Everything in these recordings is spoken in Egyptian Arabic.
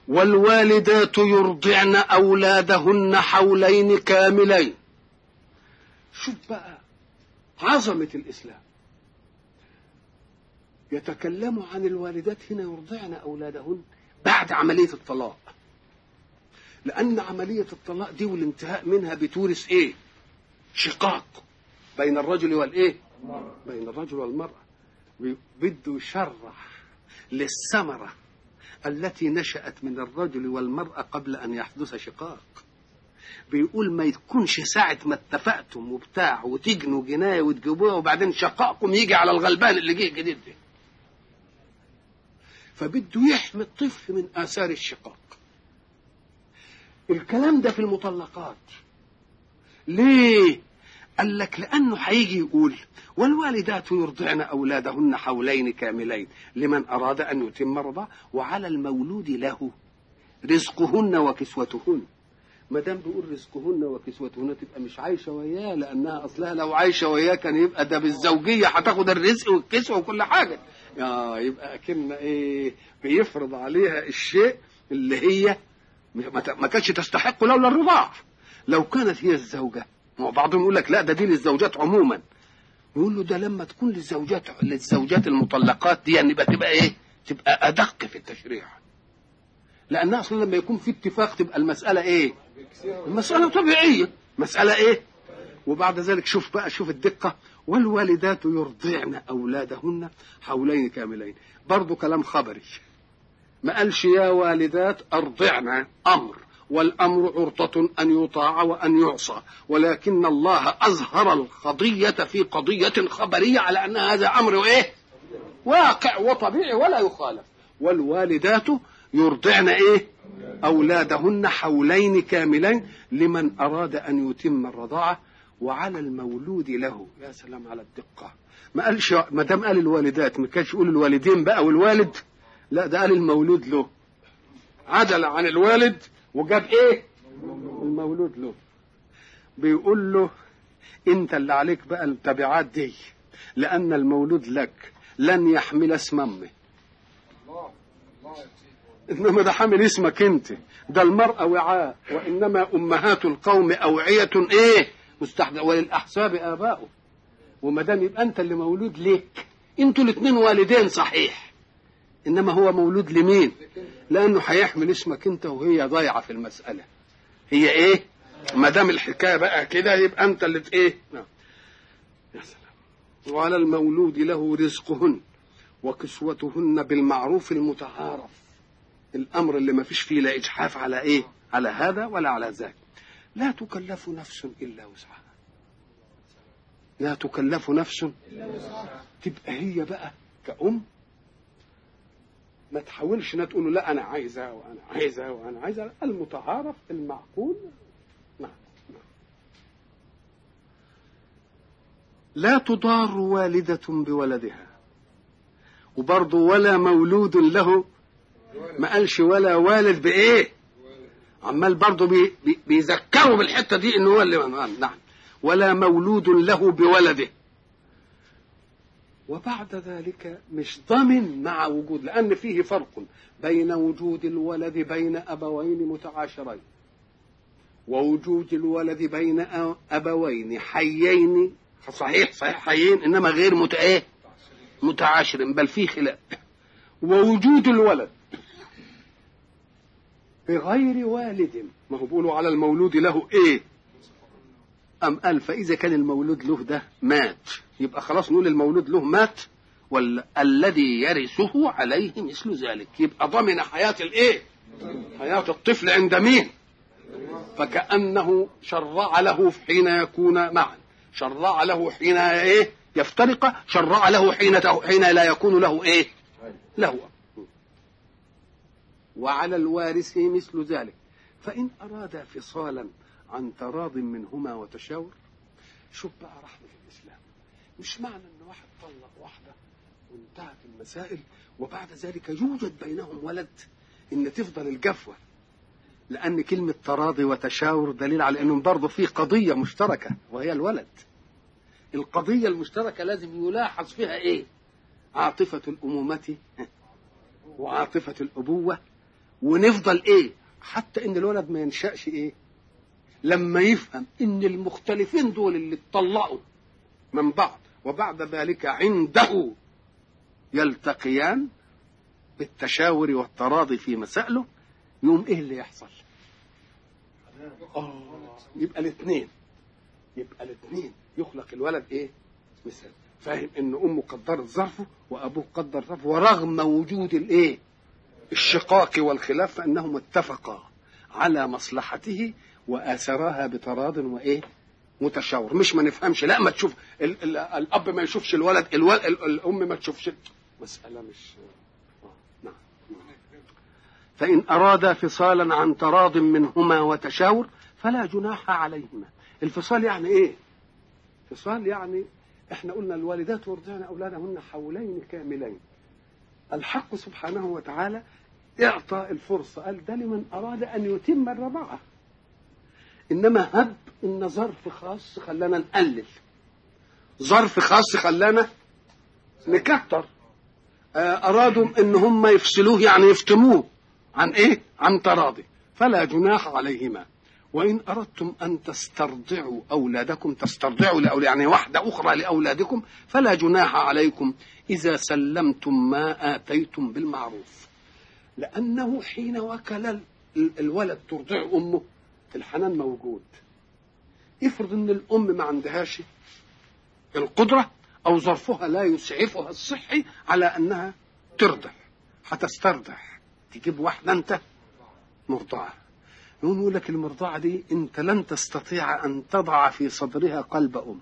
والوالدات يرضعن أولادهن حولين كاملين شوف بقى عظمة الإسلام يتكلم عن الوالدات هنا يرضعن أولادهن بعد عملية الطلاق لأن عملية الطلاق دي والانتهاء منها بتورث إيه؟ شقاق بين الرجل والإيه؟ بين الرجل والمرأة بده يشرح للثمرة التي نشأت من الرجل والمرأة قبل أن يحدث شقاق بيقول ما يكونش ساعة ما اتفقتم وبتاع وتجنوا جناية وتجيبوها وبعدين شقاقكم يجي على الغلبان اللي جه جديد ده فبده يحمي الطفل من آثار الشقاق الكلام ده في المطلقات ليه قال لك لأنه هيجي يقول والوالدات يرضعن أولادهن حولين كاملين لمن أراد أن يتم الرضاعة وعلى المولود له رزقهن وكسوتهن ما دام بيقول رزقهن وكسوتهن تبقى مش عايشه وياه لانها اصلها لو عايشه وياه كان يبقى ده بالزوجيه هتاخد الرزق والكسوه وكل حاجه يا يبقى اكن ايه بيفرض عليها الشيء اللي هي ما كانتش تستحق لولا الرضاع لو كانت هي الزوجه بعضهم يقول لك لا ده دي للزوجات عموما يقول له ده لما تكون للزوجات للزوجات المطلقات دي يعني يبقى تبقى ايه؟ تبقى ادق في التشريع لانها اصلا لما يكون في اتفاق تبقى المساله ايه؟ المساله طبيعيه مساله ايه؟ وبعد ذلك شوف بقى شوف الدقه والوالدات يرضعن اولادهن حولين كاملين برضه كلام خبري ما قالش يا والدات ارضعن امر والامر عرضة ان يطاع وان يعصى ولكن الله اظهر القضية في قضية خبرية على ان هذا امر ايه واقع وطبيعي ولا يخالف والوالدات يرضعن ايه اولادهن حولين كاملين لمن اراد ان يتم الرضاعة وعلى المولود له يا سلام على الدقة ما قالش ما دام قال الوالدات ما كانش يقول الوالدين بقى والوالد لا ده قال المولود له عدل عن الوالد وجاب ايه المولود له بيقول له انت اللي عليك بقى التبعات دي لان المولود لك لن يحمل اسم امه انما ده حامل اسمك انت ده المرأة وعاء وانما امهات القوم اوعية ايه مستحدث وللاحساب اباؤه وما دام يبقى انت اللي مولود ليك انتوا الاثنين والدين صحيح انما هو مولود لمين لانه هيحمل اسمك انت وهي ضايعه في المساله هي ايه ما دام الحكايه بقى كده يبقى انت اللي ايه نعم يا سلام وعلى المولود له رزقهن وكسوتهن بالمعروف المتعارف الامر اللي ما فيش فيه لا اجحاف على ايه على هذا ولا على ذاك لا تكلف نفس الا وسعها لا تكلف نفس تبقى هي بقى كأم ما تحاولش انها تقول له لا انا عايزه وانا عايزه وانا عايزه المتعارف المعقول نعم لا تضار والدة بولدها وبرضه ولا مولود له ما قالش ولا والد بايه عمال برضه بي بي بيذكروا بالحته دي ان هو اللي نعم ولا مولود له بولده وبعد ذلك مش ضمن مع وجود لأن فيه فرق بين وجود الولد بين أبوين متعاشرين ووجود الولد بين أبوين حيين صحيح صحيح حيين إنما غير مت إيه؟ متعاشرين بل فيه خلاف ووجود الولد بغير والد ما هو بيقولوا على المولود له إيه؟ أم قال فإذا كان المولود له ده مات يبقى خلاص نقول المولود له مات ولا الذي يرثه عليه مثل ذلك يبقى ضمن حياة الايه حياة الطفل عند مين فكأنه شرع له حين يكون معا شرع له حين ايه يفترق شرع له حين حين لا يكون له ايه له وعلى الوارث مثل ذلك فإن أراد فصالا عن تراض منهما وتشاور شوف بقى رحمة الإسلام مش معنى أن واحد طلق واحدة وانتهت المسائل وبعد ذلك يوجد بينهم ولد إن تفضل الجفوة لأن كلمة تراضي وتشاور دليل على أنهم برضه في قضية مشتركة وهي الولد القضية المشتركة لازم يلاحظ فيها إيه عاطفة الأمومة وعاطفة الأبوة ونفضل ايه حتى ان الولد ما ينشأش ايه لما يفهم ان المختلفين دول اللي اتطلقوا من بعض وبعد ذلك عنده يلتقيان بالتشاور والتراضي في مسائله يوم ايه اللي يحصل آه يبقى الاثنين يبقى الاثنين يخلق الولد ايه مثال فاهم ان امه قدرت ظرفه وابوه قدر ظرفه ورغم وجود الايه الشقاق والخلاف فانهم اتفقا على مصلحته واثراها بتراض وايه متشاور مش ما نفهمش لا ما تشوف ال ال الاب ما يشوفش الولد الولد ال الام ما تشوفش مساله مش آه، نعم فان ارادا فصالا عن تراض منهما وتشاور فلا جناح عليهما الفصال يعني ايه فصال يعني احنا قلنا الوالدات يرضعن اولادهن حولين كاملين الحق سبحانه وتعالى اعطى الفرصه قال ده لمن اراد ان يتم الرضاعه انما هب ان ظرف خاص خلانا نقلل ظرف خاص خلانا نكتر آه، ارادوا ان هم يفصلوه يعني يفتموه عن ايه عن تراضي فلا جناح عليهما وإن أردتم أن تسترضعوا أولادكم تسترضعوا لأولاد يعني واحدة أخرى لأولادكم فلا جناح عليكم إذا سلمتم ما آتيتم بالمعروف لأنه حين وكل ال- الولد ترضع أمه الحنان موجود افرض ان الام ما عندهاش القدره او ظرفها لا يسعفها الصحي على انها ترضع هتسترضع تجيب واحده انت مرضعه يقوم يقول لك المرضعه دي انت لن تستطيع ان تضع في صدرها قلب ام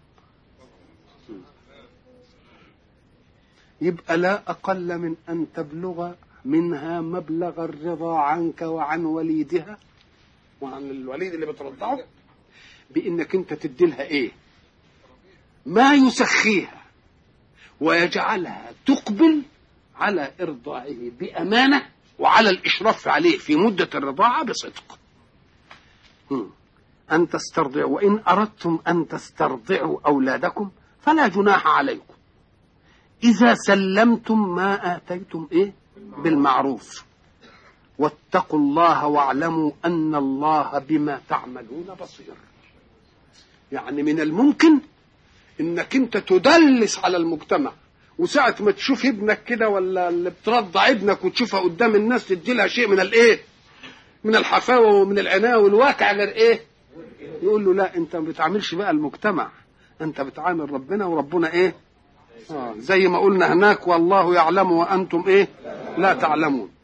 يبقى لا اقل من ان تبلغ منها مبلغ الرضا عنك وعن وليدها وعن الوليد اللي بترضعه بانك انت تدي لها ايه ما يسخيها ويجعلها تقبل على ارضاعه بامانه وعلى الاشراف عليه في مده الرضاعه بصدق هم. ان تسترضعوا وان اردتم ان تسترضعوا اولادكم فلا جناح عليكم اذا سلمتم ما اتيتم ايه بالمعروف واتقوا الله واعلموا ان الله بما تعملون بصير يعني من الممكن انك انت تدلس على المجتمع وساعة ما تشوف ابنك كده ولا اللي بترضع ابنك وتشوفها قدام الناس تدي لها شيء من الايه؟ من الحفاوه ومن العنايه والواقع غير ايه؟ يقول له لا انت ما بتعاملش بقى المجتمع انت بتعامل ربنا وربنا ايه؟ آه زي ما قلنا هناك والله يعلم وانتم ايه؟ لا تعلمون